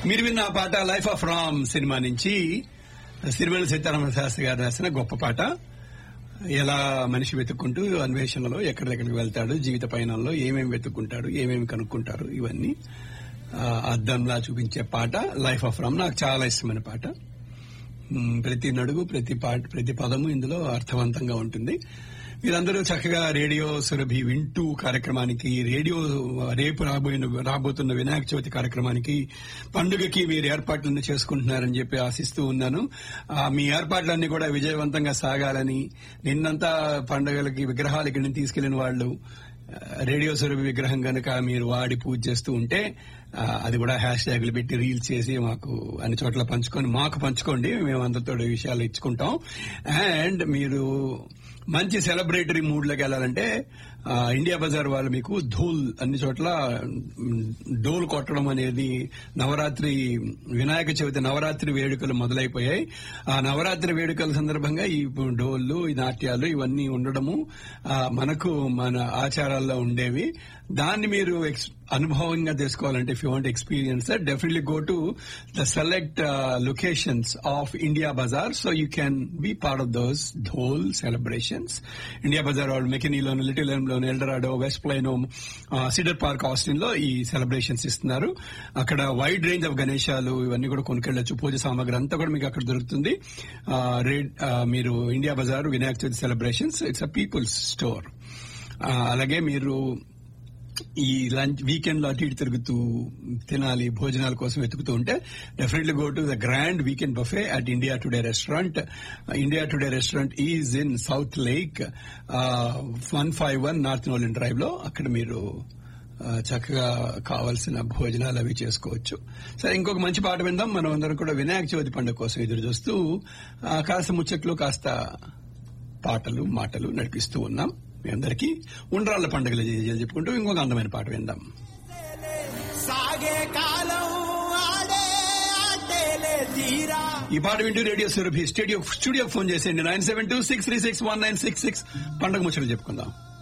మీరు విన్న ఆ పాట లైఫ్ ఆఫ్ రామ్ సినిమా నుంచి సిరివెల్ల సీతారామ శాస్త్రి గారు రాసిన గొప్ప పాట ఎలా మనిషి వెతుక్కుంటూ అన్వేషణలో ఎక్కడికెక్కడికి వెళ్తాడు జీవిత పయనంలో ఏమేమి వెతుక్కుంటాడు ఏమేమి కనుక్కుంటారు ఇవన్నీ ఆ, అద్దంలా చూపించే పాట లైఫ్ ఆఫ్ రామ్ నాకు చాలా ఇష్టమైన పాట మ్, ప్రతి నడుగు ప్రతి పాట ప్రతి పదము ఇందులో అర్థవంతంగా ఉంటుంది మీరందరూ చక్కగా రేడియో సురభి వింటూ కార్యక్రమానికి రేడియో రేపు రాబోయిన రాబోతున్న వినాయక చవితి కార్యక్రమానికి పండుగకి మీరు ఏర్పాట్లను చేసుకుంటున్నారని చెప్పి ఆశిస్తూ ఉన్నాను ఆ, మీ ఏర్పాట్లన్నీ కూడా విజయవంతంగా సాగాలని నిన్నంతా పండుగలకి విగ్రహాలు ఇక్కడి నుంచి తీసుకెళ్లిన వాళ్ళు ఆ, రేడియో సురభి విగ్రహం గనుక మీరు వాడి పూజ చేస్తూ ఉంటే ఆ, అది కూడా హ్యాష్ ట్యాగులు పెట్టి రీల్స్ చేసి మాకు అన్ని చోట్ల పంచుకొని మాకు పంచుకోండి మేము అందరితో ఈ విషయాలు ఇచ్చుకుంటాం అండ్ మీరు మంచి సెలబ్రేటరీ మూడ్ లోకి వెళ్ళాలంటే ఆ, ఇండియా బజార్ వాళ్ళు మీకు ధూల్ అన్ని చోట్ల మ్, డోల్ కొట్టడం అనేది నవరాత్రి వినాయక చవితి నవరాత్రి వేడుకలు మొదలైపోయాయి ఆ నవరాత్రి వేడుకల సందర్భంగా ఈ డోళ్లు ఈ నాట్యాలు ఇవన్నీ ఉండడము ఆ, మనకు మన ఆచారాల్లో ఉండేవి దాన్ని మీరు ఎక్స్- అనుభవంగా తెలుసుకోవాలంటే if you want experience definitely go to the select locations of India Bazaar so you can be part of those dhol celebrations India Bazaar వాళ్ళు మెకెనీలోను లిటిల్ లోను Eldorado west plain Cedar Park Austin లో ఈ సెలబ్రేషన్స్ ఇస్తున్నారు అక్కడ wide range of గణేశాలు ఇవన్నీ కూడా కొనుకెళ్లొచ్చు పూజ సామాగ్రి అంతా కూడా మీకు అక్కడ దొరుకుతుంది ఆ, రేడ్ ఆ, మీరు India Bazaar Vinayaka Chavithi celebrations it's uh people's store అలాగే మీరు ఈ లంచ్ వీకెండ్ లో అటు ఇటు తిరుగుతూ తినాలి భోజనాల కోసం వెతుకుతూ ఉంటే definitely go to the grand weekend buffet at India Today restaurant India Today restaurant is in South Lake one five one North Nolan Drive లో అక్కడ మీరు ఆ, చక్కగా కావలసిన భోజనాలు అవి చేసుకోవచ్చు సరే ఇంకొక మంచి పాట విందాం మనం అందరం కూడా వినాయక చవితి పండుగ కోసం ఎదురు చూస్తూ ఆ, కాస్త ముచ్చట్లు కాస్త పాటలు మాటలు నడిపిస్తూ ఉన్నాం మీ అందరికీ ఉండ్రాళ్ల పండుగలు జయ చెప్పుకుంటూ ఇంకొక అందమైన పాట విందాం సాగే కాలం ఆడే ఆటేలే తీరా ఈ పాట వింటూ radio Surabhi studio studio phone చేసేయండి nine seven two six three six one nine six six పండుగ ముచ్చట్లు చెప్పుకుందాం